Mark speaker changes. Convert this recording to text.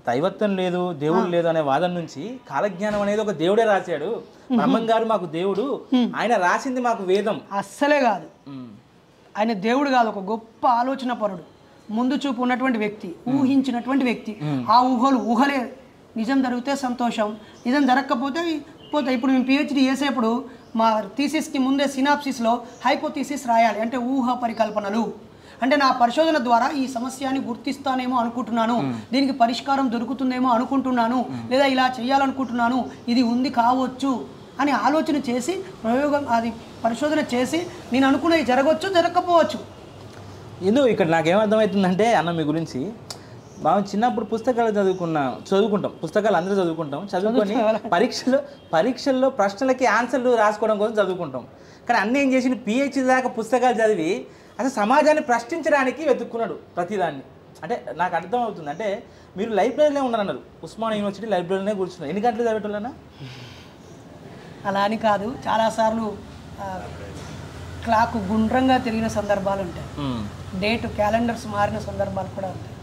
Speaker 1: దైవత్వం లేదు దేవుడు లేదు అనే వాదన నుంచి కాలజ్ఞానం అనేది ఒక దేవుడే రాశాడు బ్రహ్మం గారు మాకు దేవుడు ఆయన రాసింది మాకు వేదం
Speaker 2: అస్సలే కాదు
Speaker 1: ఉమ్.
Speaker 2: ఆయన దేవుడు కాదు ఒక గొప్ప ఆలోచన పరుడు ముందు చూపు ఉన్నటువంటి వ్యక్తి ఊహించినటువంటి వ్యక్తి ఆ ఊహలు ఊహలే నిజం జరిగితే సంతోషం నిజం జరగకపోతే పోతే ఇప్పుడు మేము పిహెచ్డి చేసేప్పుడు మా థీసిస్కి ముందే సినాప్సిస్లో హైపోథీసిస్ రాయాలి అంటే ఊహ పరికల్పనలు అంటే నా పరిశోధన ద్వారా ఈ సమస్యని గుర్తిస్తానేమో అనుకుంటున్నాను దీనికి పరిష్కారం దొరుకుతుందేమో అనుకుంటున్నాను లేదా ఇలా చేయాలనుకుంటున్నాను ఇది ఉంది కావచ్చు అని ఆలోచన చేసి ప్రయోగం అది పరిశోధన చేసి నేను అనుకున్నది జరగవచ్చు జరగకపోవచ్చు
Speaker 1: ఎందుకు ఇక్కడ నాకేమర్థమవుతుందంటే అన్న మీ గురించి మనం చిన్నప్పుడు పుస్తకాలు చదువుకున్నా చదువుకుంటాం పుస్తకాలు అందరూ చదువుకుంటాం చదువుకొని పరీక్షలో పరీక్షల్లో ప్రశ్నలకి ఆన్సర్లు రాసుకోవడం కోసం చదువుకుంటాం కానీ అన్నీ ఏం చేసి పిహెచ్డి దాకా పుస్తకాలు చదివి అసలు సమాజాన్ని ప్రశ్నించడానికి వెతుక్కున్నాడు ప్రతిదాన్ని అంటే నాకు అర్థం అవుతుంది అంటే మీరు లైబ్రరీలో ఉన్నారన్నారు ఉస్మాన్ యూనివర్సిటీ లైబ్రరీలోనే కూర్చున్నారు ఎన్ని గంటలు చదివేటోళ్ళనా
Speaker 2: అలా అని కాదు చాలాసార్లు ఆ, క్లాక్ గుండ్రంగా తిరిగిన సందర్భాలు ఉంటాయి డేట్ క్యాలెండర్స్ మారిన సందర్భాలు కూడా ఉంటాయి